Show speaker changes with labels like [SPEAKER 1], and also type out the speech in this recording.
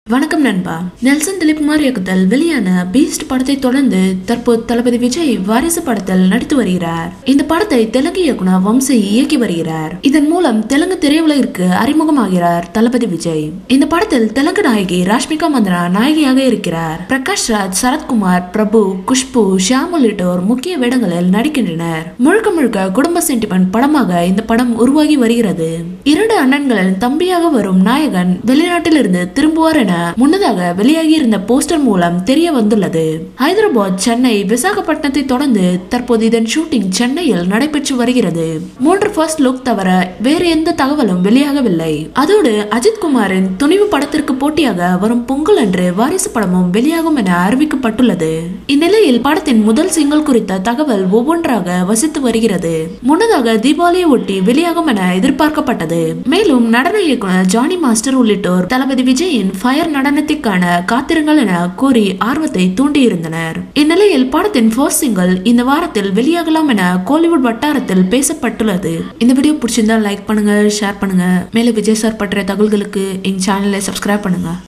[SPEAKER 1] வணக்கம் நண்பா நெல்சன் திலீப்குமார் இயக்கத்தில் வெளியான பீஸ்ட் படத்தை தொடர்ந்து தற்போது தளபதி விஜய் வாரிசு படத்தில் நடித்து வருகிறார் இந்த படத்தை தெலுங்கு இயக்குனர் வம்சி இயக்கி வருகிறார் இதன் மூலம் தெலுங்கு திரையுலகிற்கு அறிமுகமாகிறார் தளபதி விஜய் இந்த படத்தில் தெலுங்கு நாயகி ராஷ்மிகா மந்தனா நாயகியாக இருக்கிறார் பிரகாஷ் ராஜ் சரத்குமார் பிரபு குஷ்பு ஷியாம் உள்ளிட்டோர் முக்கிய வேடங்களில் நடிக்கின்றனர் முழுக்க முழுக்க குடும்ப சென்டிமெண்ட் படமாக இந்த படம் உருவாகி வருகிறது இரண்டு அண்ணன்களின் தம்பியாக வரும் நாயகன் வெளிநாட்டிலிருந்து திரும்புவார் என முன்னதாக வெளியாகி இருந்த போஸ்டர் மூலம் தெரிய வந்துள்ளது ஹைதராபாத் சென்னை விசாகப்பட்டினத்தை தொடர்ந்து தற்போது இதன் ஷூட்டிங் சென்னையில் நடைபெற்று வருகிறது மூன்று ஃபர்ஸ்ட் லுக் தவிர வேறு எந்த தகவலும் வெளியாகவில்லை அதோடு அஜித் குமாரின் துணிவு படத்திற்கு போட்டியாக வரும் பொங்கல் அன்று வாரிசு படமும் வெளியாகும் என அறிவிக்கப்பட்டுள்ளது இந்நிலையில் படத்தின் முதல் சிங்கிள் குறித்த தகவல் ஒவ்வொன்றாக வசித்து வருகிறது முன்னதாக தீபாவளியை ஒட்டி வெளியாகும் என எதிர்பார்க்கப்பட்டது மேலும் நடன இயக்குனர் ஜானி மாஸ்டர் உள்ளிட்டோர் தளபதி விஜயின் ஃபயர் நடனத்திற்கான காத்திருங்கள் என கூறி ஆர்வத்தை தூண்டியிருந்தனர் இந்நிலையில் படத்தின் ஃபர்ஸ்ட் சிங்கிள் இந்த வாரத்தில் வெளியாகலாம் என கோலிவுட் வட்டாரத்தில் பேசப்பட்டுள்ளது இந்த வீடியோ பிடிச்சிருந்தா லைக் பண்ணுங்க ஷேர் பண்ணுங்க மேலும் விஜய் சார் பற்றிய தகவல்களுக்கு எங்க சேனலை சப்ஸ்கிரைப் பண்ணுங்க